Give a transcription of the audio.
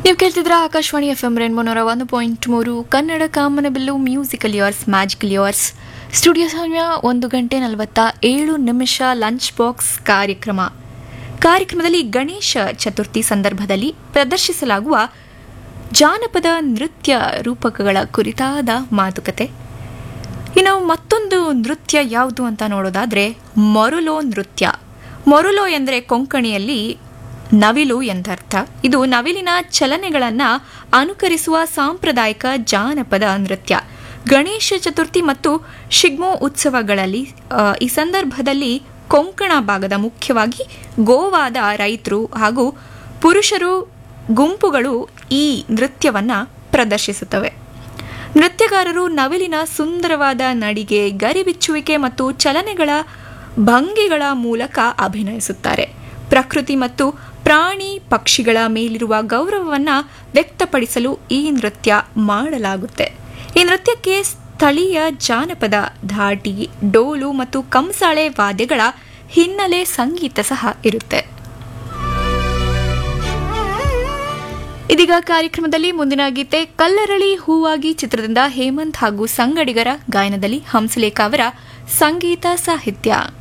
ನೀವು ಕೇಳ್ತಿದ್ರ ಆಕಾಶವಾಣಿ ಎಫ್ ಎಂ ರೇನ್ಬೋನೂರ ಒಂದು ಪಾಯಿಂಟ್ ಮೂರು ಕನ್ನಡ ಕಾಮನಬಿಲ್ಲು musical years magical years studio ಸಮಯ ಒಂದು ಗಂಟೆ ನಲವತ್ತ ಏಳು ನಿಮಿಷ ಲಂಚ್ ಬಾಕ್ಸ್ ಕಾರ್ಯಕ್ರಮ ಕಾರ್ಯಕ್ರಮದಲ್ಲಿ ಗಣೇಶ ಚತುರ್ಥಿ ಸಂದರ್ಭದಲ್ಲಿ ಪ್ರದರ್ಶಿಸಲಾಗುವ ಜಾನಪದ ನೃತ್ಯ ರೂಪಕಗಳ ಕುರಿತಾದ ಮಾತುಕತೆ ಇನ್ನು ಮತ್ತೊಂದು ನೃತ್ಯ ಯಾವುದು ಅಂತ ನೋಡೋದಾದ್ರೆ ಮೊರುಲೋ ನೃತ್ಯ ಮೊರುಲೋ ಎಂದರೆ ಕೊಂಕಣಿಯಲ್ಲಿ ನವಿಲು ಎಂದರ್ಥ ಇದು ನವಿಲಿನ ಚಲನೆಗಳನ್ನು ಅನುಕರಿಸುವ ಸಾಂಪ್ರದಾಯಿಕ ಜಾನಪದ ನೃತ್ಯ ಗಣೇಶ ಚತುರ್ಥಿ ಮತ್ತು ಶಿಗ್ಮೋ ಉತ್ಸವಗಳಲ್ಲಿ ಆ, ಈ ಸಂದರ್ಭದಲ್ಲಿ ಕೊಂಕಣ ಭಾಗದ ಮುಖ್ಯವಾಗಿ ಗೋವಾದ ರೈತರು ಹಾಗೂ ಪುರುಷರು ಗುಂಪುಗಳು ಈ ನೃತ್ಯವನ್ನು ಪ್ರದರ್ಶಿಸುತ್ತವೆ ನೃತ್ಯಗಾರರು ನವಿಲಿನ ಸುಂದರವಾದ ನಡಿಗೆ ಗರಿಬಿಚ್ಚುವಿಕೆ ಮತ್ತು ಚಲನೆಗಳ ಭಂಗಿಗಳ ಮೂಲಕ ಅಭಿನಯಿಸುತ್ತಾರೆ ಪ್ರಕೃತಿ ಮತ್ತು ಪ್ರಾಣಿ ಪಕ್ಷಿಗಳ ಮೇಲಿರುವ ಗೌರವವನ್ನು ವ್ಯಕ್ತಪಡಿಸಲು ಈ ನೃತ್ಯ ಮಾಡಲಾಗುತ್ತೆ ಈ ನೃತ್ಯಕ್ಕೆ ಸ್ಥಳೀಯ ಜಾನಪದ ಧಾಟಿ ಡೋಲು ಮತ್ತು ಕಂಸಾಳೆ ವಾದ್ಯಗಳ ಹಿನ್ನೆಲೆ ಸಂಗೀತ ಸಹ ಇರುತ್ತೆ ಇದೀಗ ಕಾರ್ಯಕ್ರಮದಲ್ಲಿ ಮುಂದಿನ ಗೀತೆ ಕಲ್ಲರಳಿ ಹೂವಾಗಿ ಚಿತ್ರದಿಂದ ಹೇಮಂತ್ ಹಾಗೂ ಸಂಗಡಿಗರ ಗಾಯನದಲ್ಲಿ ಹಂಸಲೇಖ ಅವರ ಸಂಗೀತ ಸಾಹಿತ್ಯ